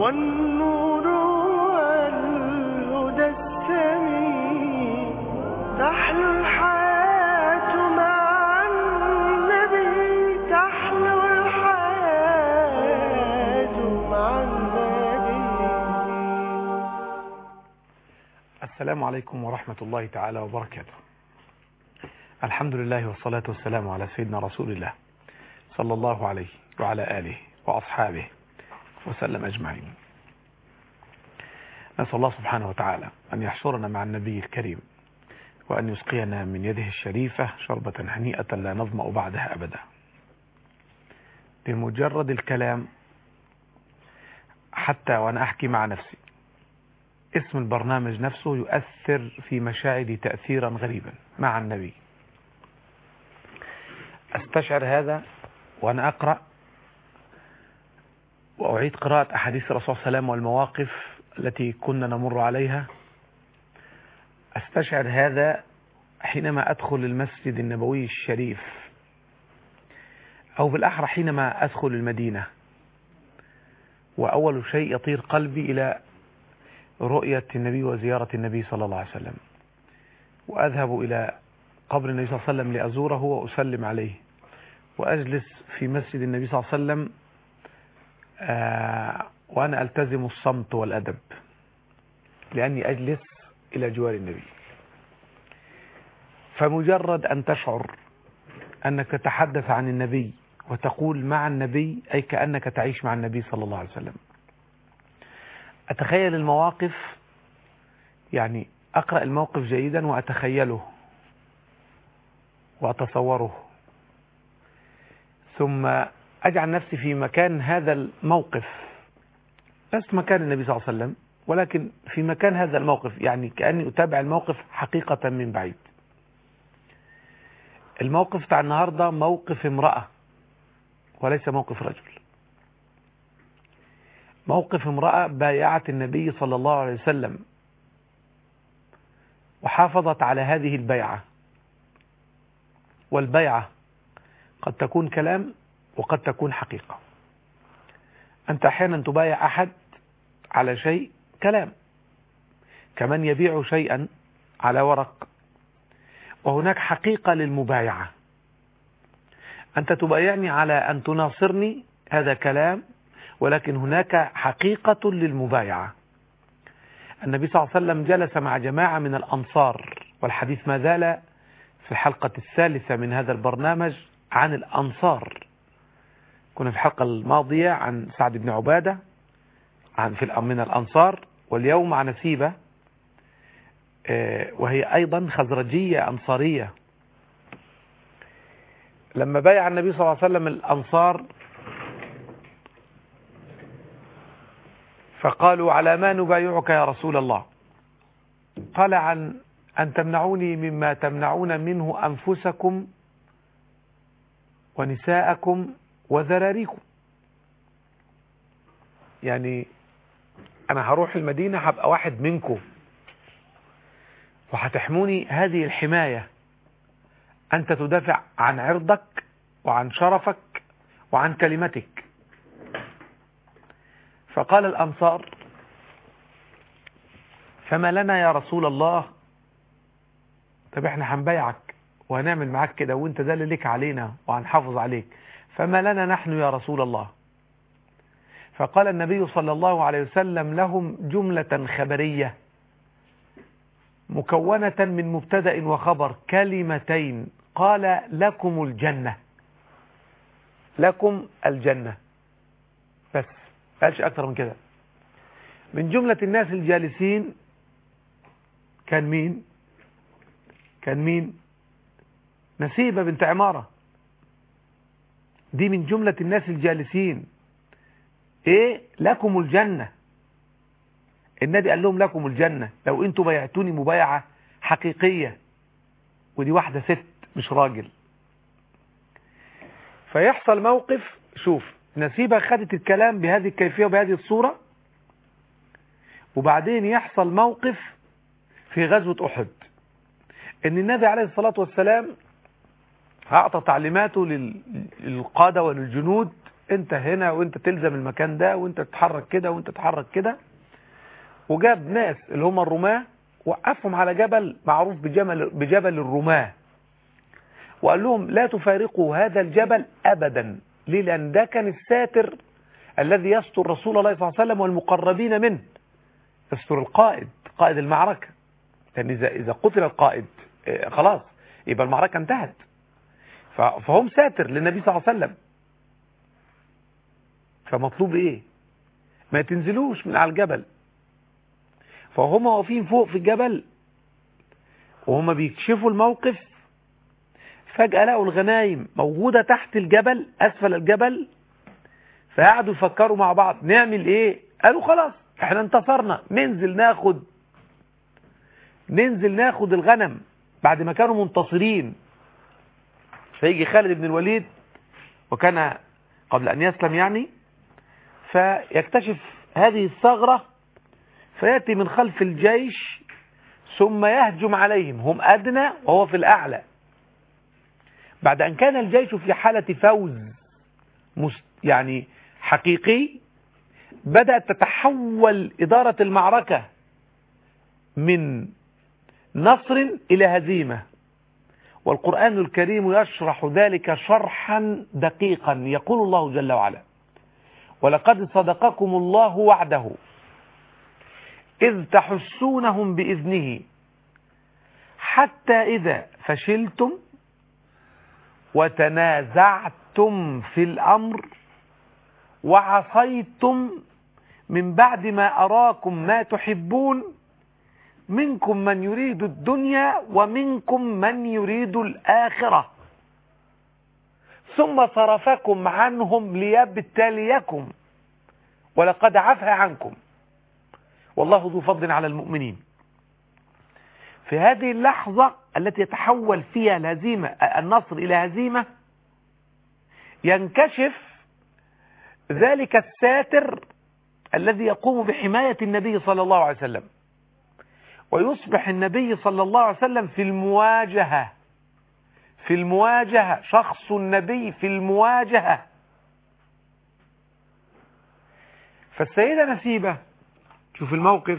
والنور والهدى السمين تحلو الحياة مع النبي تحلو الحياة مع النبي السلام عليكم ورحمة الله تعالى وبركاته الحمد لله والصلاة والسلام على سيدنا رسول الله صلى الله عليه وعلى آله وأصحابه وسلم أجمعين نسأل الله سبحانه وتعالى أن يحشرنا مع النبي الكريم وأن يسقينا من يده الشريفة شربة هنيئة لا نظمأ بعدها أبدا بمجرد الكلام حتى وأنا أحكي مع نفسي اسم البرنامج نفسه يؤثر في مشاعري تأثيرا غريبا مع النبي أستشعر هذا وأنا أقرأ وأعيد قراءة أحاديث الرسول صلى الله عليه وسلم والمواقف التي كنا نمر عليها أستشعر هذا حينما أدخل المسجد النبوي الشريف أو بالأحرى حينما أدخل المدينة وأول شيء يطير قلبي إلى رؤية النبي وزيارة النبي صلى الله عليه وسلم وأذهب إلى قبر النبي صلى الله عليه وسلم لأزوره وأسلم عليه وأجلس في مسجد النبي صلى الله عليه وسلم آه وأنا ألتزم الصمت والأدب لأني أجلس إلى جوار النبي فمجرد أن تشعر أنك تتحدث عن النبي وتقول مع النبي أي كأنك تعيش مع النبي صلى الله عليه وسلم أتخيل المواقف يعني أقرأ الموقف جيدا وأتخيله وأتصوره ثم أجعل نفسي في مكان هذا الموقف لست مكان النبي صلى الله عليه وسلم ولكن في مكان هذا الموقف يعني كأني أتابع الموقف حقيقة من بعيد الموقف بتاع النهاردة موقف امرأة وليس موقف رجل موقف امرأة بايعت النبي صلى الله عليه وسلم وحافظت على هذه البيعة والبيعة قد تكون كلام وقد تكون حقيقة أنت أحيانا تبايع أحد على شيء كلام كمن يبيع شيئا على ورق وهناك حقيقة للمبايعة أنت تبايعني على أن تناصرني هذا كلام ولكن هناك حقيقة للمبايعة النبي صلى الله عليه وسلم جلس مع جماعة من الأنصار والحديث ما زال في الحلقة الثالثة من هذا البرنامج عن الأنصار كنا في الحلقة الماضية عن سعد بن عبادة عن في من الأنصار واليوم عن نسيبة وهي أيضا خزرجية أنصارية لما بايع النبي صلى الله عليه وسلم الأنصار فقالوا على ما نبايعك يا رسول الله قال عن أن تمنعوني مما تمنعون منه أنفسكم ونساءكم وذراريكم يعني أنا هروح المدينة هبقى واحد منكم وهتحموني هذه الحماية أنت تدافع عن عرضك وعن شرفك وعن كلمتك فقال الأنصار فما لنا يا رسول الله طب احنا هنبايعك وهنعمل معاك كده وانت ده اللي ليك علينا وهنحافظ عليك فما لنا نحن يا رسول الله فقال النبي صلى الله عليه وسلم لهم جملة خبرية مكونة من مبتدا وخبر كلمتين قال لكم الجنة لكم الجنة بس قالش أكثر من كده من جملة الناس الجالسين كان مين كان مين نسيبة بنت عمارة دي من جملة الناس الجالسين ايه لكم الجنة النبي قال لهم لكم الجنة لو انتوا بايعتوني مبايعة حقيقية ودي واحدة ست مش راجل فيحصل موقف شوف نسيبة خدت الكلام بهذه الكيفية وبهذه الصورة وبعدين يحصل موقف في غزوة أحد ان النبي عليه الصلاة والسلام أعطى تعليماته للقادة وللجنود انت هنا وانت تلزم المكان ده وانت تتحرك كده وانت تتحرك كده وجاب ناس اللي هم الرماة وقفهم على جبل معروف بجبل, بجبل الرماة وقال لهم لا تفارقوا هذا الجبل أبدا ليه لأن ده كان الساتر الذي يستر رسول الله صلى الله عليه وسلم والمقربين منه يستر القائد قائد المعركة لأن إذا, إذا قتل القائد اه خلاص يبقى المعركة انتهت فهم ساتر للنبي صلى الله عليه وسلم فمطلوب ايه ما تنزلوش من على الجبل فهم واقفين فوق في الجبل وهم بيكشفوا الموقف فجأة لقوا الغنايم موجودة تحت الجبل أسفل الجبل فقعدوا يفكروا مع بعض نعمل ايه قالوا خلاص احنا انتصرنا ننزل ناخد ننزل ناخد الغنم بعد ما كانوا منتصرين فيجي خالد بن الوليد وكان قبل أن يسلم يعني فيكتشف هذه الثغرة فيأتي من خلف الجيش ثم يهجم عليهم هم أدنى وهو في الأعلى بعد أن كان الجيش في حالة فوز يعني حقيقي بدأت تتحول إدارة المعركة من نصر إلى هزيمة والقرآن الكريم يشرح ذلك شرحا دقيقا يقول الله جل وعلا ولقد صدقكم الله وعده إذ تحسونهم بإذنه حتى إذا فشلتم وتنازعتم في الأمر وعصيتم من بعد ما أراكم ما تحبون منكم من يريد الدنيا ومنكم من يريد الآخرة ثم صرفكم عنهم ليبتليكم ولقد عفى عنكم والله ذو فضل على المؤمنين في هذه اللحظة التي يتحول فيها الهزيمة النصر إلى هزيمة ينكشف ذلك الساتر الذي يقوم بحماية النبي صلى الله عليه وسلم ويصبح النبي صلى الله عليه وسلم في المواجهة في المواجهة شخص النبي في المواجهة فالسيدة نسيبة شوف الموقف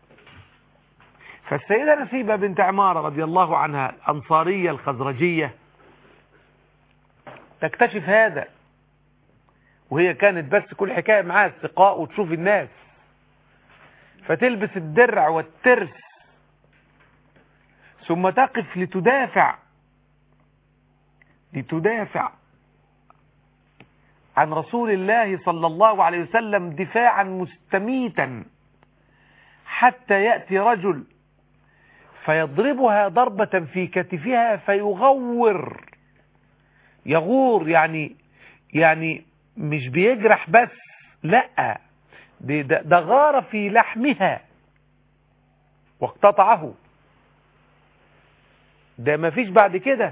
فالسيدة نسيبة بنت عمارة رضي الله عنها الأنصارية الخزرجية تكتشف هذا وهي كانت بس كل حكاية معاها استقاء وتشوف الناس فتلبس الدرع والترس ثم تقف لتدافع لتدافع عن رسول الله صلى الله عليه وسلم دفاعا مستميتا حتى يأتي رجل فيضربها ضربة في كتفها فيغور يغور يعني يعني مش بيجرح بس لا ده, ده غار في لحمها واقتطعه ده ما فيش بعد كده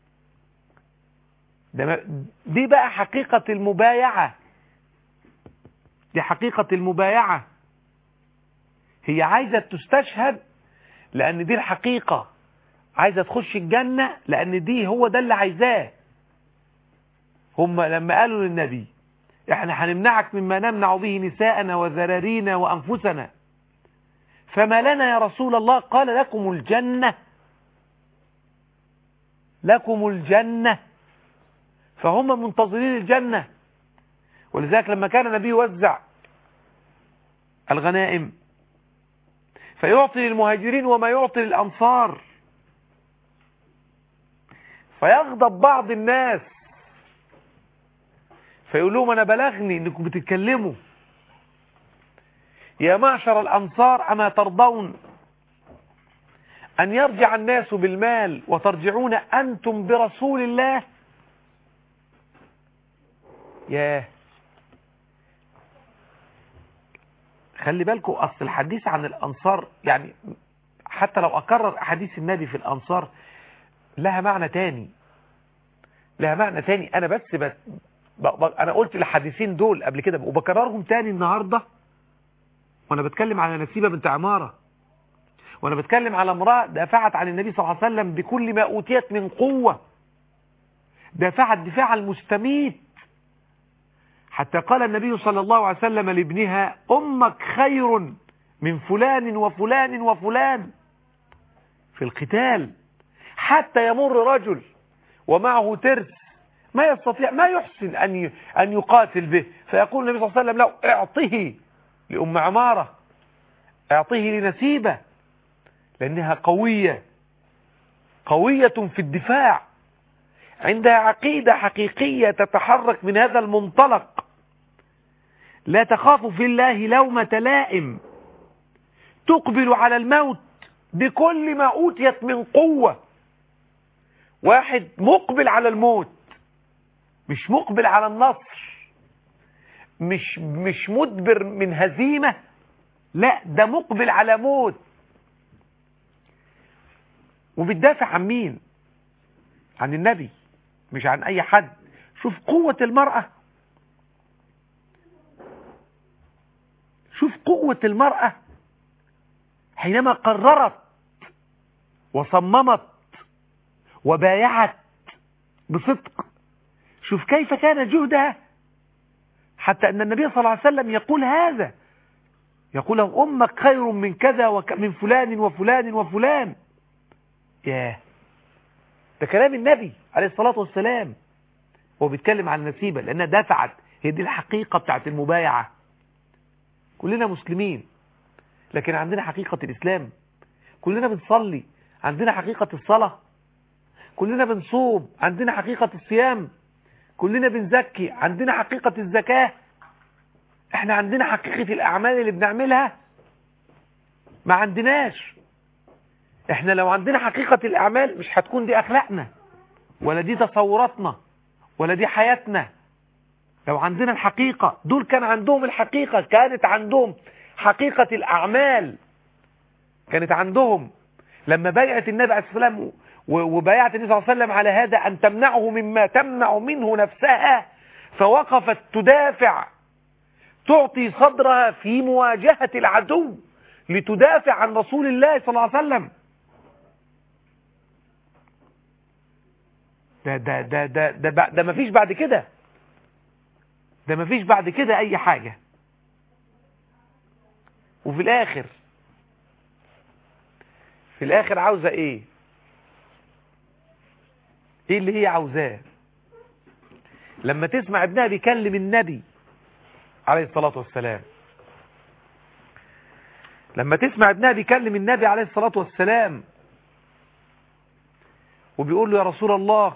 ده ما دي بقى حقيقة المبايعة دي حقيقة المبايعة هي عايزة تستشهد لأن دي الحقيقة عايزة تخش الجنة لأن دي هو ده اللي عايزاه هم لما قالوا للنبي احنا هنمنعك مما نمنع به نساءنا وذرارينا وأنفسنا فما لنا يا رسول الله قال لكم الجنة لكم الجنة فهم منتظرين الجنة ولذلك لما كان النبي يوزع الغنائم فيعطي للمهاجرين وما يعطي للأنصار فيغضب بعض الناس فيقول لهم أنا بلغني أنكم بتتكلموا يا معشر الأنصار أما ترضون أن يرجع الناس بالمال وترجعون أنتم برسول الله ياه خلي بالكم أصل الحديث عن الأنصار يعني حتى لو أكرر أحاديث النبي في الأنصار لها معنى تاني لها معنى تاني أنا بس بس أنا قلت الحديثين دول قبل كده وبكررهم تاني النهاردة وأنا بتكلم على نسيبة بنت عمارة وأنا بتكلم على امرأة دافعت عن النبي صلى الله عليه وسلم بكل ما أوتيت من قوة دافعت دفاع المستميت حتى قال النبي صلى الله عليه وسلم لابنها أمك خير من فلان وفلان وفلان في القتال حتى يمر رجل ومعه ترس ما يستطيع ما يحسن أن أن يقاتل به فيقول النبي صلى الله عليه وسلم له اعطه لأم عمارة اعطه لنسيبة لأنها قوية قوية في الدفاع عندها عقيدة حقيقية تتحرك من هذا المنطلق لا تخاف في الله لومة لائم تقبل على الموت بكل ما أوتيت من قوة واحد مقبل على الموت مش مقبل على النصر مش مش مدبر من هزيمة لا ده مقبل على موت وبتدافع عن مين عن النبي مش عن اي حد شوف قوة المرأة شوف قوة المرأة حينما قررت وصممت وبايعت بصدق شوف كيف كان جهدها حتى أن النبي صلى الله عليه وسلم يقول هذا يقول له أمك خير من كذا ومن فلان وفلان وفلان ياه ده كلام النبي عليه الصلاة والسلام هو بيتكلم عن النسيبة لأنها دفعت هي دي الحقيقة بتاعت المبايعة كلنا مسلمين لكن عندنا حقيقة الإسلام كلنا بنصلي عندنا حقيقة الصلاة كلنا بنصوم عندنا حقيقة الصيام كلنا بنزكي عندنا حقيقة الزكاة احنا عندنا حقيقة الأعمال اللي بنعملها ما عندناش احنا لو عندنا حقيقة الأعمال مش هتكون دي أخلاقنا ولا دي تصوراتنا ولا دي حياتنا لو عندنا الحقيقة دول كان عندهم الحقيقة كانت عندهم حقيقة الأعمال كانت عندهم لما بايعت النبي عليه الصلاة والسلام وبايعت النبي صلى الله عليه وسلم على هذا أن تمنعه مما تمنع منه نفسها فوقفت تدافع تعطي صدرها في مواجهة العدو لتدافع عن رسول الله صلى الله عليه وسلم ده ده ده ده ده, ده, ده مفيش بعد كده ده مفيش بعد كده اي حاجة وفي الاخر في الاخر عاوزة ايه ايه اللي هي عاوزاه لما تسمع ابنها بيكلم النبي عليه الصلاة والسلام لما تسمع ابنها بيكلم النبي عليه الصلاة والسلام وبيقول له يا رسول الله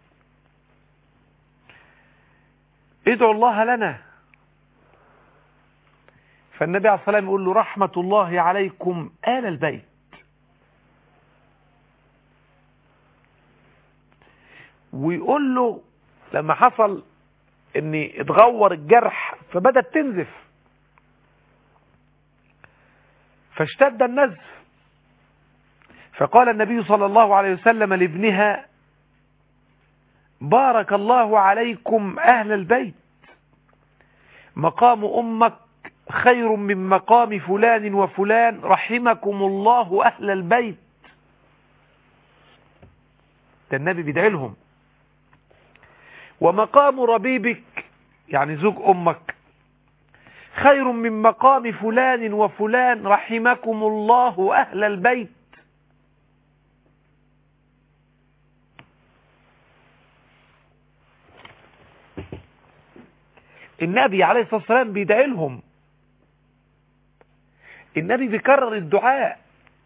ادعو الله لنا فالنبي عليه الصلاة والسلام يقول له رحمة الله عليكم آل البيت ويقول له لما حصل ان اتغور الجرح فبدت تنزف فاشتد النزف فقال النبي صلى الله عليه وسلم لابنها بارك الله عليكم أهل البيت مقام أمك خير من مقام فلان وفلان رحمكم الله أهل البيت ده النبي بيدعي لهم ومقام ربيبك يعني زوج أمك خير من مقام فلان وفلان رحمكم الله أهل البيت النبي عليه الصلاة والسلام بيدعي لهم النبي بيكرر الدعاء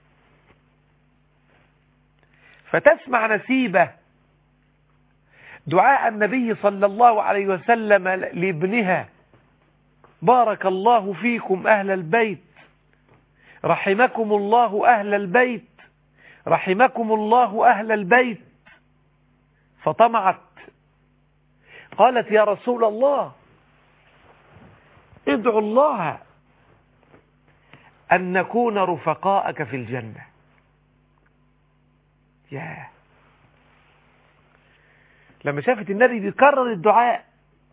فتسمع نسيبة دعاء النبي صلى الله عليه وسلم لابنها بارك الله فيكم أهل البيت رحمكم الله أهل البيت رحمكم الله أهل البيت فطمعت قالت يا رسول الله ادعو الله أن نكون رفقاءك في الجنة يا لما شافت النبي بيكرر الدعاء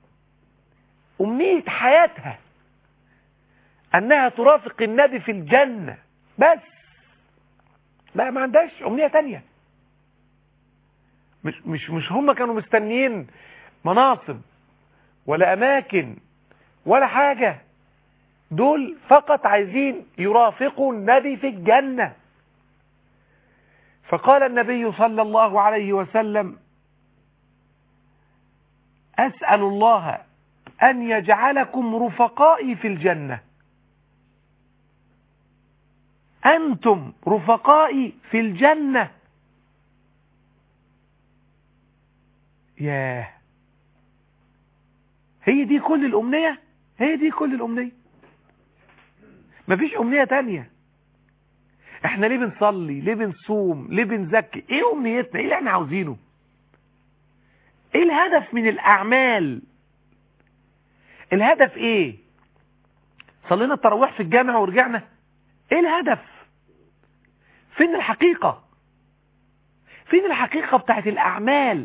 أمنية حياتها أنها ترافق النبي في الجنة بس لا ما عندهاش أمنية تانية مش, مش, مش هم كانوا مستنيين مناصب ولا أماكن ولا حاجة دول فقط عايزين يرافقوا النبي في الجنة فقال النبي صلى الله عليه وسلم أسأل الله أن يجعلكم رفقائي في الجنة أنتم رفقائي في الجنة ياه هي دي كل الأمنية هي دي كل الأمنية مفيش أمنية تانية احنا ليه بنصلي ليه بنصوم ليه بنزكي ايه أمنيتنا ايه اللي احنا عاوزينه ايه الهدف من الأعمال الهدف ايه صلينا التراويح في الجامع ورجعنا ايه الهدف فين الحقيقة فين الحقيقة بتاعت الأعمال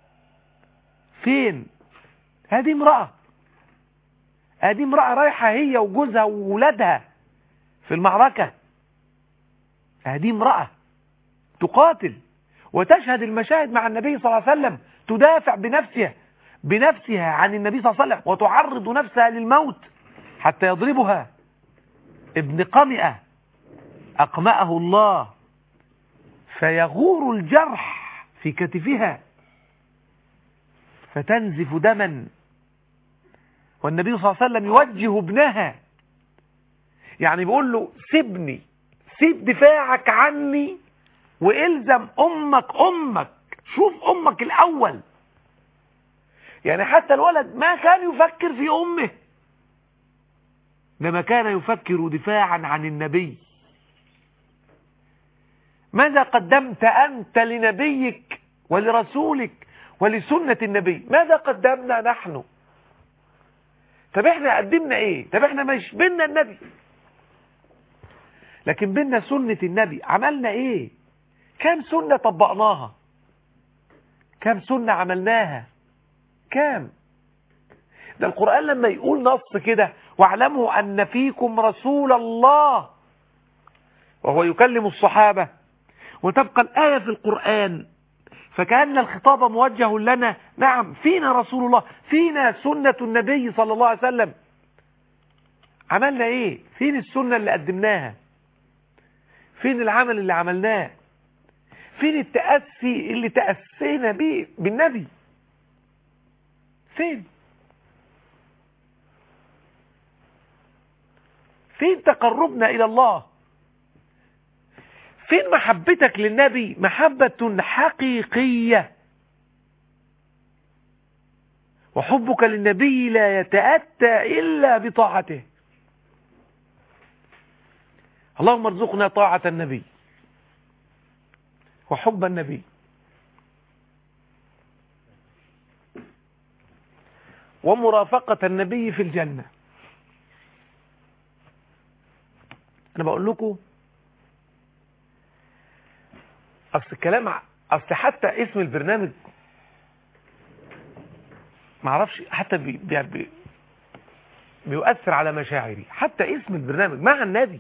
فين هذه امرأة هذه امرأة رايحة هي وجوزها وولادها في المعركة هذه امرأة تقاتل وتشهد المشاهد مع النبي صلى الله عليه وسلم تدافع بنفسها بنفسها عن النبي صلى الله عليه وسلم وتعرض نفسها للموت حتى يضربها ابن قمئة أقمأه الله فيغور الجرح في كتفها فتنزف دما والنبي صلى الله عليه وسلم يوجه ابنها يعني بيقول له سيبني سيب دفاعك عني والزم امك امك شوف امك الاول يعني حتى الولد ما كان يفكر في امه لما كان يفكر دفاعا عن النبي ماذا قدمت أنت لنبيك ولرسولك ولسنة النبي ماذا قدمنا نحن طب احنا قدمنا ايه طب احنا مش بينا النبي لكن بينا سنة النبي عملنا ايه كام سنة طبقناها كام سنة عملناها كام ده القرآن لما يقول نص كده واعلموا أن فيكم رسول الله وهو يكلم الصحابة وتبقى الآية في القرآن فكأن الخطاب موجه لنا نعم فينا رسول الله فينا سنة النبي صلى الله عليه وسلم عملنا ايه فين السنة اللي قدمناها فين العمل اللي عملناه فين التأسي اللي تأسينا بيه بالنبي فين فين تقربنا إلى الله فين محبتك للنبي محبة حقيقية وحبك للنبي لا يتأتى إلا بطاعته اللهم ارزقنا طاعة النبي وحب النبي ومرافقة النبي في الجنة أنا بقول لكم أصل الكلام ع- أصل حتى اسم البرنامج معرفش حتى بي بي بي بيؤثر على مشاعري حتى اسم البرنامج مع النبي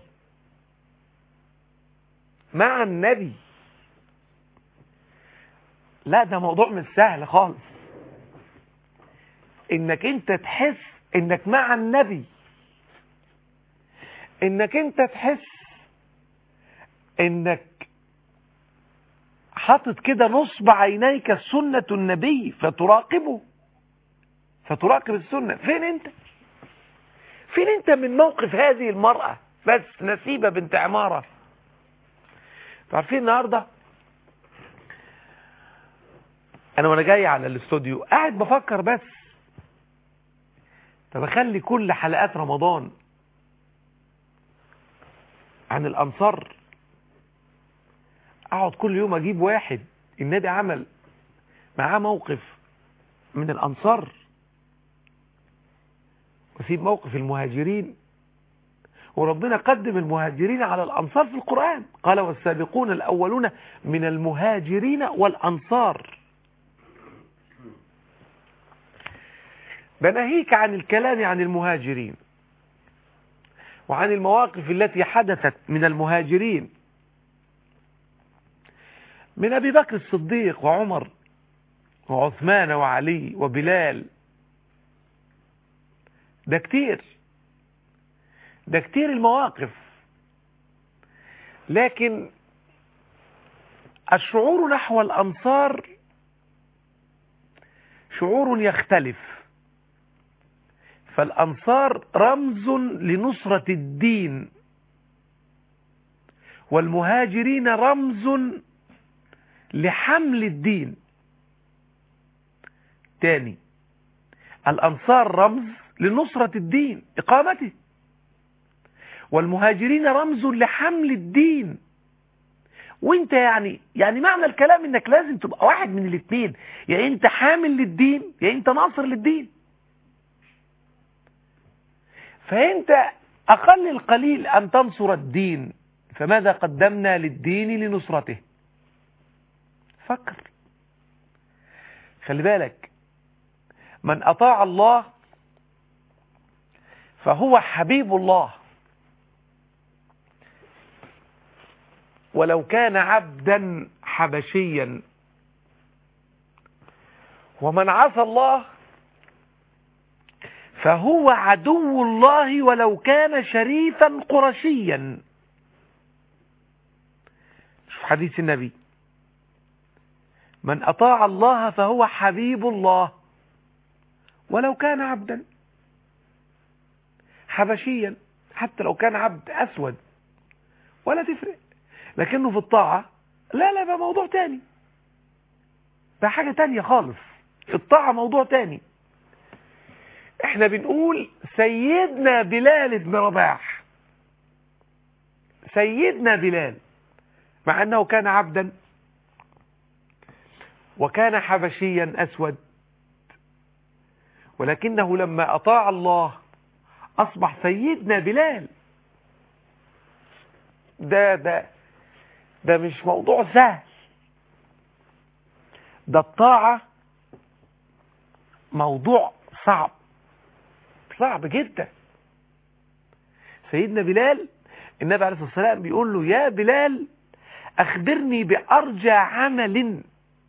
مع النبي لا ده موضوع مش سهل خالص انك انت تحس انك مع النبي انك انت تحس انك حاطط كده نصب عينيك سنة النبي فتراقبه فتراقب السنة فين انت فين انت من موقف هذه المرأة بس نسيبة بنت عمارة تعرفين النهاردة انا وانا جاي على الاستوديو قاعد بفكر بس طب اخلي كل حلقات رمضان عن الانصار اقعد كل يوم اجيب واحد النبي عمل معاه موقف من الانصار واسيب موقف المهاجرين وربنا قدم المهاجرين على الانصار في القرآن قال والسابقون الاولون من المهاجرين والانصار بناهيك عن الكلام عن المهاجرين وعن المواقف التي حدثت من المهاجرين من أبي بكر الصديق وعمر وعثمان وعلي وبلال ده كتير ده كتير المواقف لكن الشعور نحو الأنصار شعور يختلف فالأنصار رمز لنصرة الدين والمهاجرين رمز لحمل الدين تاني الأنصار رمز لنصرة الدين إقامته والمهاجرين رمز لحمل الدين وانت يعني يعني معنى الكلام انك لازم تبقى واحد من الاثنين يا انت حامل للدين يا انت ناصر للدين فانت اقل القليل ان تنصر الدين فماذا قدمنا للدين لنصرته فكر خلي بالك من اطاع الله فهو حبيب الله ولو كان عبدا حبشيا ومن عصى الله فهو عدو الله ولو كان شريفا قرشيا شوف حديث النبي من أطاع الله فهو حبيب الله ولو كان عبدا حبشيا حتى لو كان عبد أسود ولا تفرق لكنه في الطاعة لا لا ده موضوع تاني ده حاجة تانية خالص الطاعة موضوع تاني احنا بنقول سيدنا بلال بن رباح سيدنا بلال مع انه كان عبدا وكان حبشيا اسود ولكنه لما اطاع الله اصبح سيدنا بلال ده ده ده مش موضوع سهل ده الطاعة موضوع صعب صعب جدا سيدنا بلال النبي عليه الصلاة والسلام بيقول له يا بلال أخبرني بأرجى عمل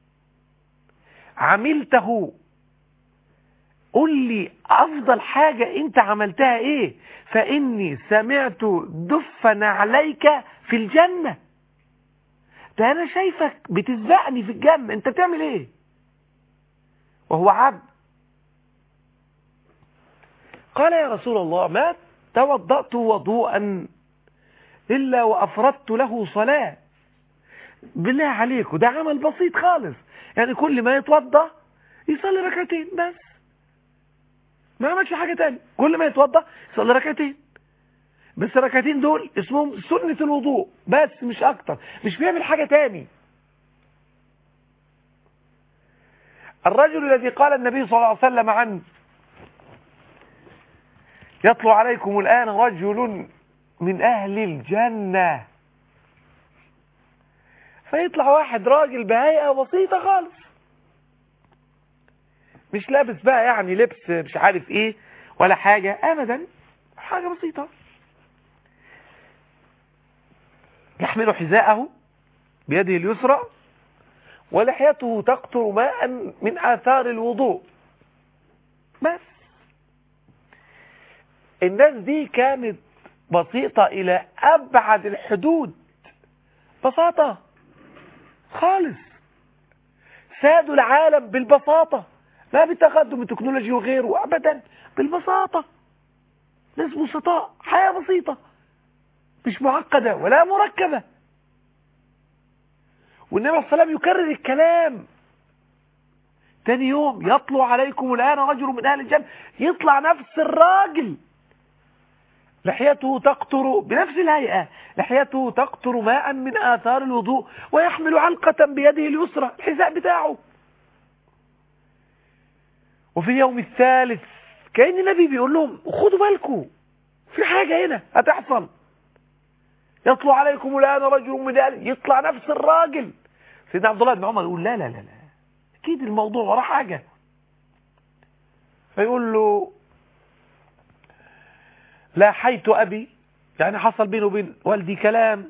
عملته قل لي أفضل حاجة أنت عملتها إيه فإني سمعت دفن عليك في الجنة ده أنا شايفك بتسبقني في الجنة أنت بتعمل إيه وهو عبد قال يا رسول الله ما توضأت وضوءا إلا وأفردت له صلاة بالله عليكم ده عمل بسيط خالص يعني كل ما يتوضأ يصلي ركعتين بس ما عملش حاجة تاني كل ما يتوضأ يصلي ركعتين بس الركعتين دول اسمهم سنة الوضوء بس مش أكتر مش بيعمل حاجة تاني الرجل الذي قال النبي صلى الله عليه وسلم عنه يطلع عليكم الآن رجل من أهل الجنة فيطلع واحد راجل بهيئة بسيطة خالص مش لابس بقى يعني لبس مش عارف ايه ولا حاجة ابدا حاجة بسيطة يحمل حذاءه بيده اليسرى ولحيته تقطر ماء من آثار الوضوء بس الناس دي كانت بسيطة إلى أبعد الحدود بساطة خالص سادوا العالم بالبساطة لا بالتقدم التكنولوجي وغيره أبدا بالبساطة ناس بسطاء حياة بسيطة مش معقدة ولا مركبة والنبي عليه الصلاة والسلام يكرر الكلام تاني يوم يطلع عليكم الآن رجل من أهل الجنة يطلع نفس الراجل لحيته تقطر بنفس الهيئة لحيته تقطر ماء من آثار الوضوء ويحمل علقة بيده اليسرى الحذاء بتاعه وفي اليوم الثالث كأن النبي بيقول لهم خدوا بالكم في حاجة هنا هتحصل يطلع عليكم الآن رجل من أهل يطلع نفس الراجل سيدنا عبد الله بن عمر يقول لا لا لا لا أكيد الموضوع وراه حاجة فيقول له لا حيت أبي يعني حصل بينه وبين والدي كلام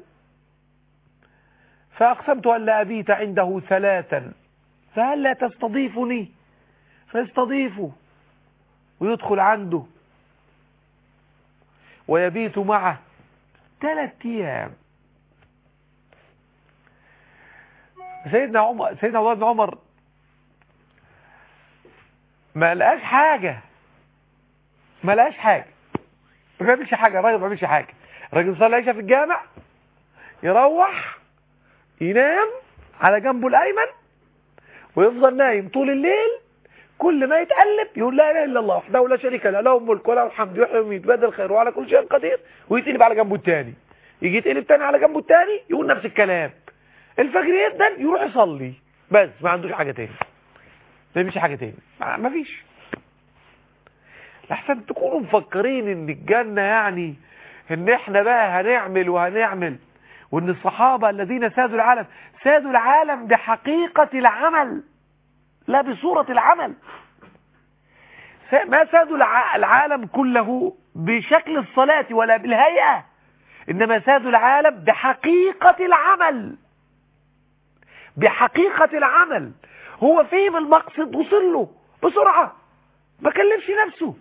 فأقسمت أن لا أبيت عنده ثلاثا فهل لا تستضيفني فيستضيفه ويدخل عنده ويبيت معه ثلاث ايام سيدنا عمر سيدنا عبد الله بن عمر ما لقاش حاجة ما لقاش حاجة ما بيعملش حاجة الراجل ما بيعملش حاجة الراجل صلى العشاء في الجامع يروح ينام على جنبه الأيمن ويفضل نايم طول الليل كل ما يتقلب يقول لا اله الا الله وحده لا شريك له له الملك وله الحمد يحيي ويميت بدل الخير وعلى كل شيء قدير ويتقلب على جنبه الثاني يجي يتقلب تاني على جنبه الثاني يقول نفس الكلام الفجر يدن يروح يصلي بس ما عندوش حاجه تاني ما يعملش حاجه تاني ما ما فيش لحسن تكونوا مفكرين ان الجنه يعني ان احنا بقى هنعمل وهنعمل وان الصحابه الذين سادوا العالم سادوا العالم بحقيقه العمل لا بصورة العمل ما سادوا الع- العالم كله بشكل الصلاة ولا بالهيئة إنما سادوا العالم بحقيقة العمل بحقيقة العمل هو فهم المقصد وصل له بسرعة ما كلفش نفسه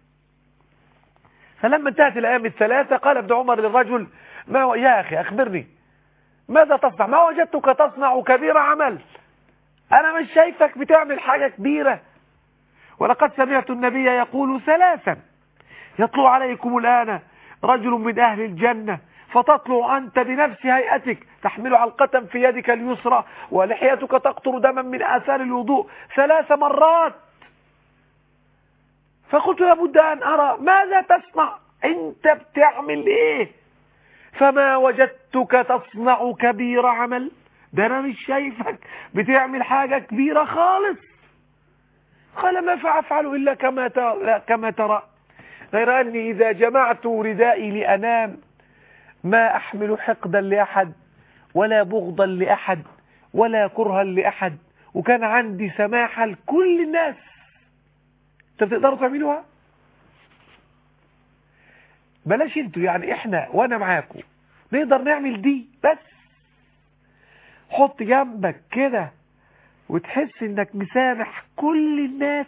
فلما انتهت الأيام الثلاثة قال ابن عمر للرجل ما هو يا أخي أخبرني ماذا تصنع ما وجدتك تصنع كبير عمل أنا مش شايفك بتعمل حاجة كبيرة ولقد سمعت النبي يقول ثلاثا يطلع عليكم الآن رجل من أهل الجنة فتطلع أنت بنفس هيئتك تحمل علقة في يدك اليسرى ولحيتك تقطر دما من آثار الوضوء ثلاث مرات فقلت لابد أن أرى ماذا تصنع أنت بتعمل إيه فما وجدتك تصنع كبير عمل ده أنا مش شايفك بتعمل حاجة كبيرة خالص قال ما فأفعل إلا كما ترى, لا كما ترى غير أني إذا جمعت ردائي لأنام ما أحمل حقدا لأحد ولا بغضا لأحد ولا كرها لأحد وكان عندي سماحة لكل الناس انت بتقدروا تعملوها بلاش انتوا يعني احنا وانا معاكم نقدر نعمل دي بس حط جنبك كده وتحس انك مسامح كل الناس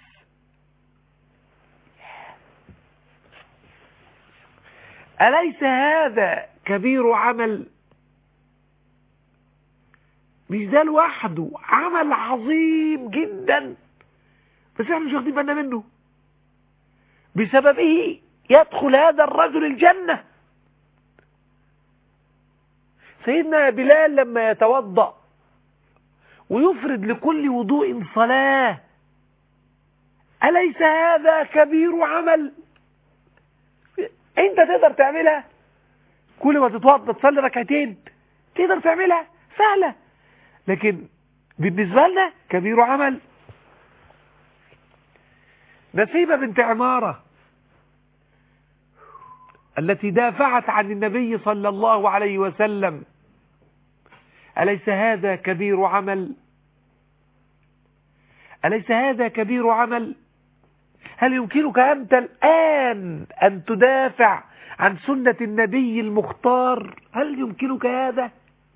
أليس هذا كبير عمل مش ده لوحده عمل عظيم جدا بس احنا مش واخدين بالنا منه بسببه يدخل هذا الرجل الجنة سيدنا بلال لما يتوضأ ويفرد لكل وضوء صلاة أليس هذا كبير عمل انت تقدر تعملها كل ما تتوضا تصلي ركعتين تقدر تعملها سهلة لكن بالنسبة لنا كبير عمل نسيبة بنت عمارة التي دافعت عن النبي صلى الله عليه وسلم أليس هذا كبير عمل أليس هذا كبير عمل هل يمكنك أنت الآن أن تدافع عن سنة النبي المختار هل يمكنك هذا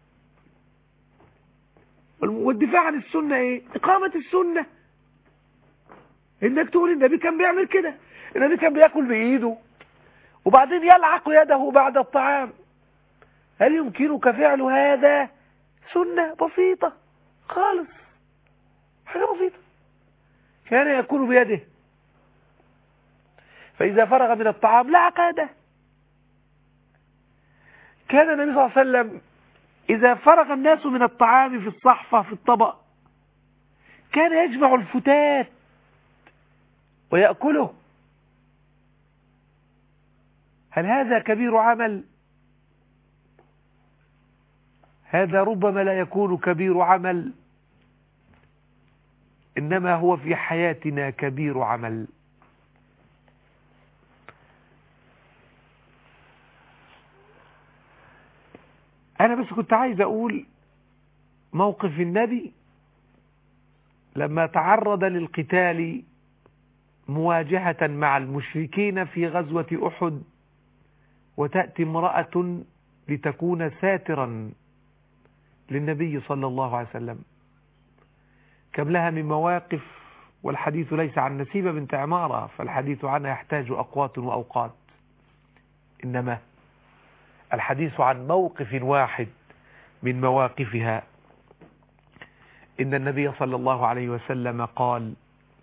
والدفاع عن السنة ايه إقامة السنة انك تقول النبي كان بيعمل كده النبي كان بياكل بإيده وبعدين يلعق يده بعد الطعام هل يمكنك فعل هذا سنة بسيطة خالص حاجة بسيطة كان يأكل بيده فإذا فرغ من الطعام لعق يده كان النبي صلى الله عليه وسلم إذا فرغ الناس من الطعام في الصحفة في الطبق كان يجمع الفتات ويأكله هل هذا كبير عمل هذا ربما لا يكون كبير عمل إنما هو في حياتنا كبير عمل أنا بس كنت عايز أقول موقف النبي لما تعرض للقتال مواجهة مع المشركين في غزوة أحد وتأتي امرأة لتكون ساترا للنبي صلى الله عليه وسلم كم لها من مواقف والحديث ليس عن نسيبة بنت عمارة فالحديث عنها يحتاج أقوات وأوقات إنما الحديث عن موقف واحد من مواقفها إن النبي صلى الله عليه وسلم قال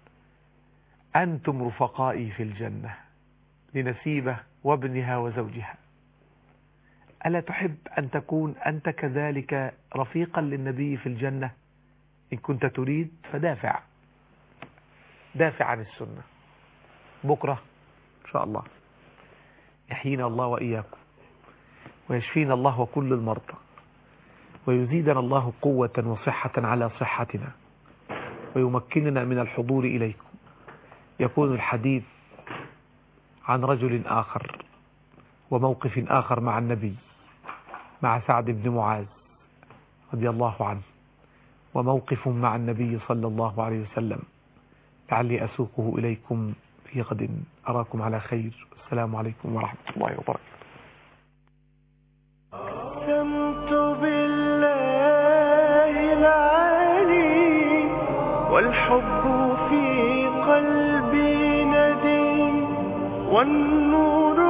أنتم رفقائي في الجنة لنسيبة وابنها وزوجها ألا تحب أن تكون أنت كذلك رفيقا للنبي في الجنة إن كنت تريد فدافع دافع عن السنة بكرة إن شاء الله يحيينا الله وإياكم ويشفينا الله وكل المرضى ويزيدنا الله قوة وصحة على صحتنا ويمكننا من الحضور إليكم يكون الحديث عن رجل آخر وموقف آخر مع النبي مع سعد بن معاذ رضي الله عنه وموقف مع النبي صلى الله عليه وسلم لعلي أسوقه إليكم في غد أراكم على خير السلام عليكم ورحمة الله وبركاته أقسمت بالله العلي والحب في قلبي ندي والنور